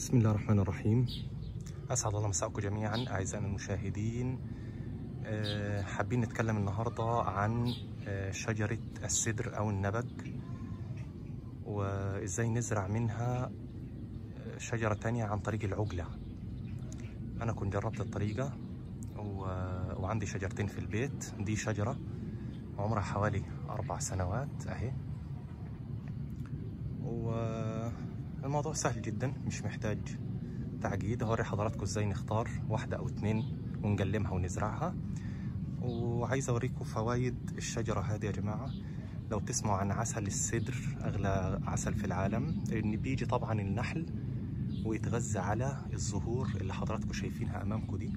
بسم الله الرحمن الرحيم أسعد الله مساءكم جميعا أعزائنا المشاهدين أه، حابين نتكلم النهاردة عن أه، شجرة السدر أو النبج وإزاي نزرع منها أه، شجرة تانية عن طريق العجلة أنا كنت جربت الطريقة و- وعندي شجرتين في البيت دي شجرة عمرها حوالي أربع سنوات أهي والموضوع سهل جدا مش محتاج تعقيد هوري حضراتكم ازاي نختار واحدة او اتنين ونقلمها ونزرعها وعايز اوريكم فوائد الشجرة هذه يا جماعة لو تسمعوا عن عسل السدر اغلى عسل في العالم ان بيجي طبعا النحل ويتغذى على الزهور اللي حضراتكم شايفينها امامكم دي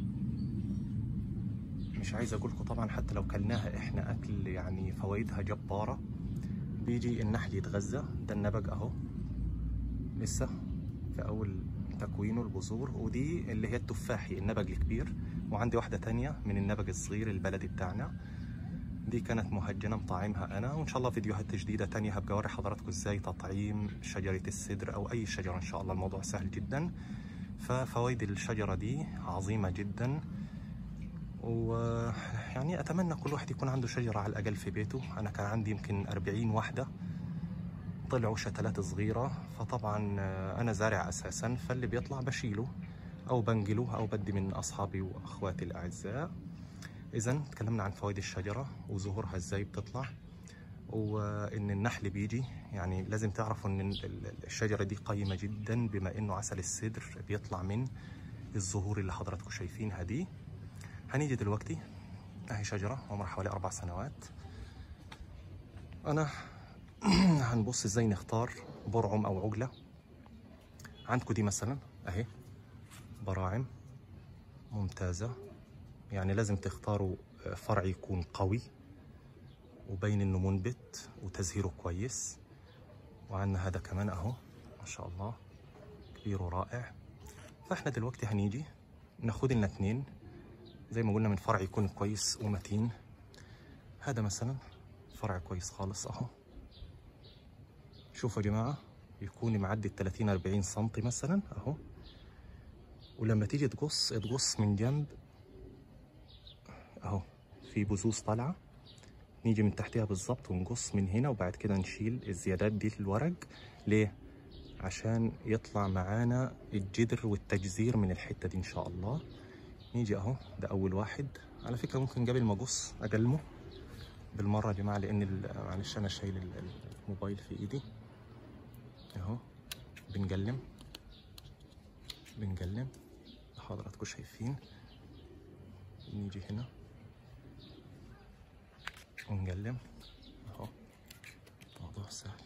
مش عايز اقول لكم طبعا حتى لو كلناها احنا اكل يعني فوائدها جبارة بيجي النحل يتغذى ده النبج اهو لسه في اول تكوينه البذور ودي اللي هي التفاحي النبج الكبير وعندي واحدة تانية من النبج الصغير البلدي بتاعنا دي كانت مهجنة مطعمها أنا وإن شاء الله فيديوهات جديدة تانية هبقى أوري حضراتكم إزاي تطعيم شجرة السدر أو أي شجرة إن شاء الله الموضوع سهل جدا ففوائد الشجرة دي عظيمة جدا ويعني أتمنى كل واحد يكون عنده شجرة على الأقل في بيته أنا كان عندي يمكن 40 واحدة طلعوا شتلات صغيرة فطبعا آه، أنا زارع أساسا فاللي بيطلع بشيله أو بنقله أو بدي من أصحابي وأخواتي الأعزاء إذا تكلمنا عن فوائد الشجرة وظهورها إزاي بتطلع وإن النحل بيجي يعني لازم تعرفوا إن ال- ال- الشجرة دي قيمة جدا بما إنه عسل السدر بيطلع من الزهور اللي حضراتكم شايفينها دي هنيجي دلوقتي أهي شجرة عمرها حوالي أربع سنوات أنا هنبص ازاي نختار برعم او عجلة عندكم دي مثلا اهي براعم ممتازة يعني لازم تختاروا فرع يكون قوي وبين انه منبت وتزهيره كويس وعندنا هذا كمان اهو ما شاء الله كبير ورائع فاحنا دلوقتي هنيجي ناخد لنا اتنين زي ما قلنا من فرع يكون كويس ومتين هذا مثلا فرع كويس خالص اهو شوفوا يا جماعة يكون معدي ال 30 40 سم مثلا اهو ولما تيجي تقص تقص من جنب اهو في بذوذ طالعة نيجي من تحتها بالظبط ونقص من هنا وبعد كده نشيل الزيادات دي الورق ليه؟ عشان يطلع معانا الجدر والتجزير من الحتة دي ان شاء الله نيجي اهو ده اول واحد على فكرة ممكن قبل ما اقص اقلمه بالمرة يا جماعة لان ال- معلش انا شايل ال- ال- الموبايل في ايدي اهو بنقلم بنقلم حضراتكم شايفين نيجي هنا ونقلم اهو موضوع سهل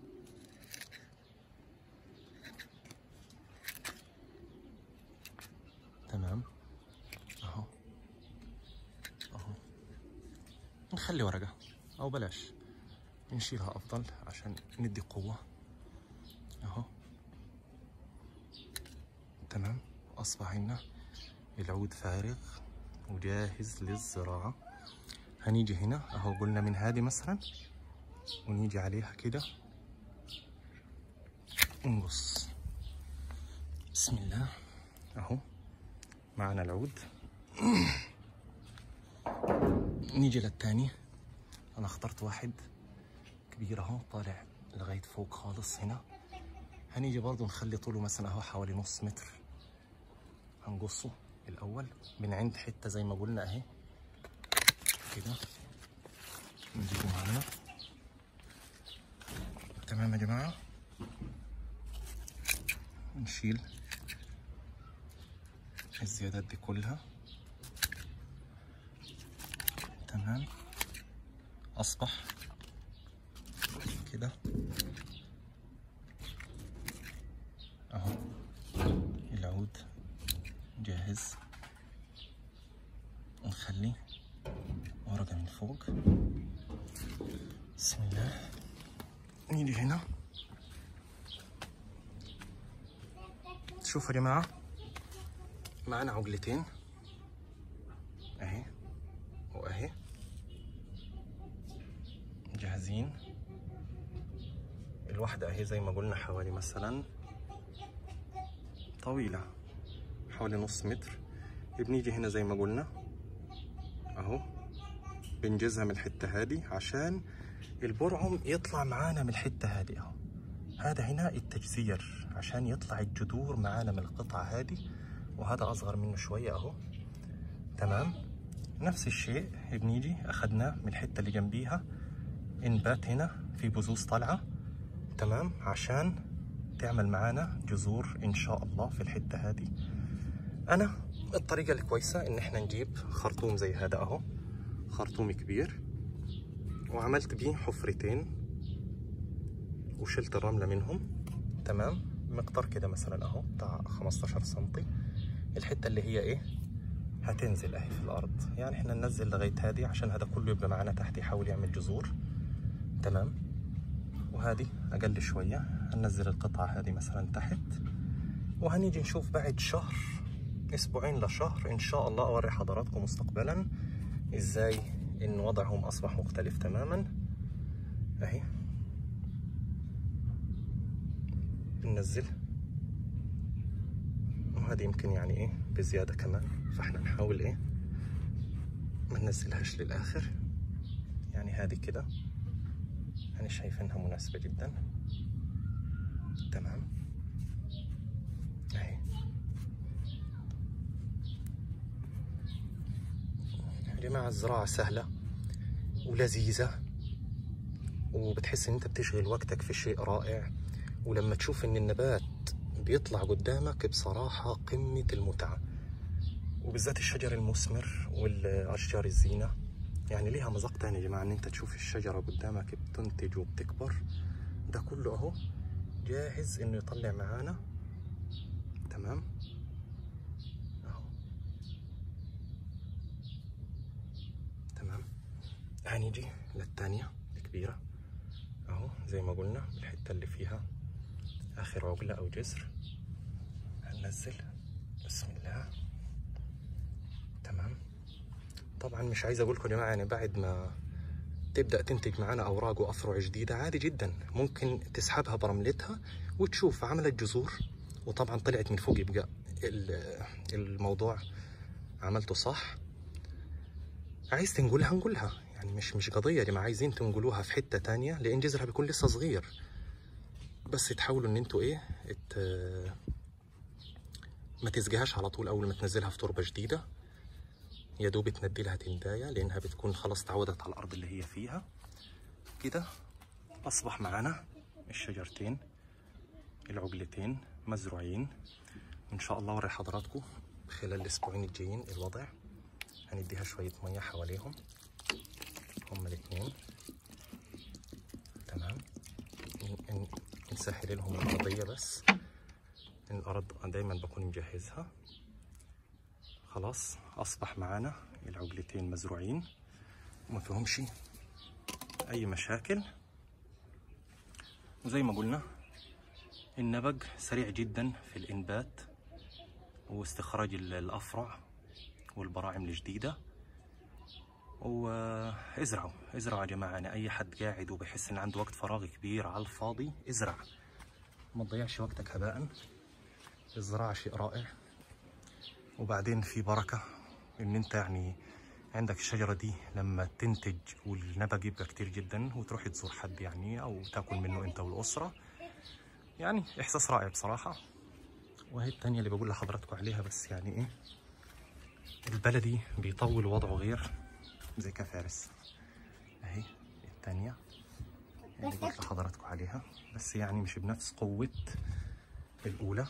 تمام اهو اهو نخلي ورقة او بلاش نشيلها افضل عشان ندي قوة اهو تمام اصبح عندنا العود فارغ وجاهز للزراعة هنيجي هنا اهو قلنا من هذه مثلا ونيجي عليها كده ونقص بسم الله اهو معنا العود نيجي للتاني انا اخترت واحد كبير اهو طالع لغاية فوق خالص هنا هنيجي برضو نخلي طوله مثلا اهو حوالي نص متر هنقصه الاول من عند حتة زي ما قلنا اهي كده نجيبه معانا تمام يا جماعة نشيل الزيادات دي كلها تمام اصبح كده اهو العود جاهز نخلي ورقة من فوق بسم الله نيجي هنا شوفوا يا جماعة معنا عقلتين اهي واهي جاهزين الواحدة اهي زي ما قلنا حوالي مثلا طويلة حوالي نص متر بنيجي هنا زي ما قلنا اهو بنجزها من الحتة هذه عشان البرعم يطلع معانا من الحتة هذه اهو هذا هنا التجزير عشان يطلع الجذور معانا من القطعة هذه وهذا أصغر منه شوية أهو تمام نفس الشيء بنيجي أخذناه من الحتة اللي جنبيها انبات هنا في بذوذ طالعة تمام عشان تعمل معانا جذور إن شاء الله في الحتة هذه أنا الطريقة الكويسة إن إحنا نجيب خرطوم زي هذا أهو خرطوم كبير وعملت بيه حفرتين وشلت الرملة منهم تمام مقدار كده مثلا اهو بتاع 15 سنتي الحتة اللي هي ايه هتنزل اهي في الارض يعني احنا ننزل لغاية هذه عشان هذا كله يبقى معانا تحت يحاول يعمل جذور تمام وهذه اقل شوية هننزل القطعة هذه مثلا تحت وهنيجي نشوف بعد شهر اسبوعين لشهر ان شاء الله اوري حضراتكم مستقبلا ازاي ان وضعهم اصبح مختلف تماما اهي بننزل وهذه يمكن يعني ايه بزيادة كمان فاحنا نحاول ايه ما ننزلهاش للآخر يعني هذه كده أنا شايف إنها مناسبة جدا تمام أهي يا جماعة الزراعة سهلة ولذيذة وبتحس إن أنت بتشغل وقتك في شيء رائع ولما تشوف إن النبات بيطلع قدامك بصراحة قمة المتعة وبالذات الشجر المثمر والأشجار الزينة يعني ليها مذاق تاني يا جماعة إن أنت تشوف الشجرة قدامك بتنتج وبتكبر ده كله أهو جاهز إنه يطلع معانا تمام أهو تمام هنيجي للتانية الكبيرة أهو زي ما قلنا الحتة اللي فيها آخر عقلة أو جسر هننزل بسم الله تمام طبعا مش عايز اقول لكم يا جماعه يعني بعد ما تبدا تنتج معانا اوراق وافرع جديده عادي جدا ممكن تسحبها برملتها وتشوف عملت جذور وطبعا طلعت من فوق يبقى الموضوع عملته صح عايز تنقلها نقولها يعني مش مش قضيه يا جماعه عايزين تنقلوها في حته تانية لان جذرها بيكون لسه صغير بس تحاولوا ان انتوا ايه ات... ما تسقيهاش على طول اول ما تنزلها في تربه جديده يا دوب تندي لها تندايه لانها بتكون خلاص تعودت على الارض اللي هي فيها كده اصبح معانا الشجرتين العقلتين مزروعين وان شاء الله اوري حضراتكم خلال الاسبوعين الجايين الوضع هنديها شويه ميه حواليهم هما الاثنين تمام نسهل لهم القضيه بس الارض دايما بكون مجهزها خلاص اصبح معانا العقلتين مزروعين وما فيهمش اي مشاكل وزي ما قلنا النبج سريع جدا في الانبات واستخراج الافرع والبراعم الجديده وازرعوا ازرعوا يا جماعه يعني اي حد قاعد وبحس ان عنده وقت فراغ كبير على الفاضي ازرع ما تضيعش وقتك هباء الزراعه شيء رائع وبعدين في بركة ان انت يعني عندك الشجرة دي لما تنتج والنبج يبقى كتير جدا وتروح تزور حد يعني او تاكل منه انت والاسرة يعني احساس رائع بصراحة وهي التانية اللي بقول لحضراتكم عليها بس يعني ايه البلدي بيطول وضعه غير زي كفارس اهي التانية اللي قلت لحضراتكم عليها بس يعني مش بنفس قوة الأولى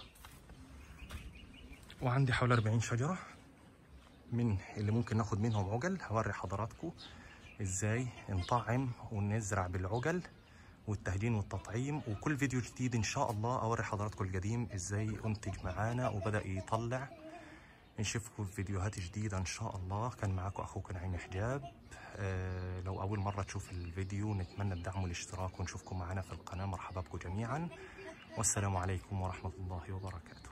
وعندي حوالي 40 شجرة من اللي ممكن ناخد منهم عجل هوري حضراتكم ازاي نطعم ونزرع بالعجل والتهجين والتطعيم وكل فيديو جديد ان شاء الله اوري حضراتكم القديم ازاي انتج معانا وبدأ يطلع نشوفكم في فيديوهات جديدة ان شاء الله كان معاكم اخوكم نعيم حجاب آه لو اول مرة تشوف الفيديو نتمنى الدعم والاشتراك ونشوفكم معنا في القناة مرحبا بكم جميعا والسلام عليكم ورحمة الله وبركاته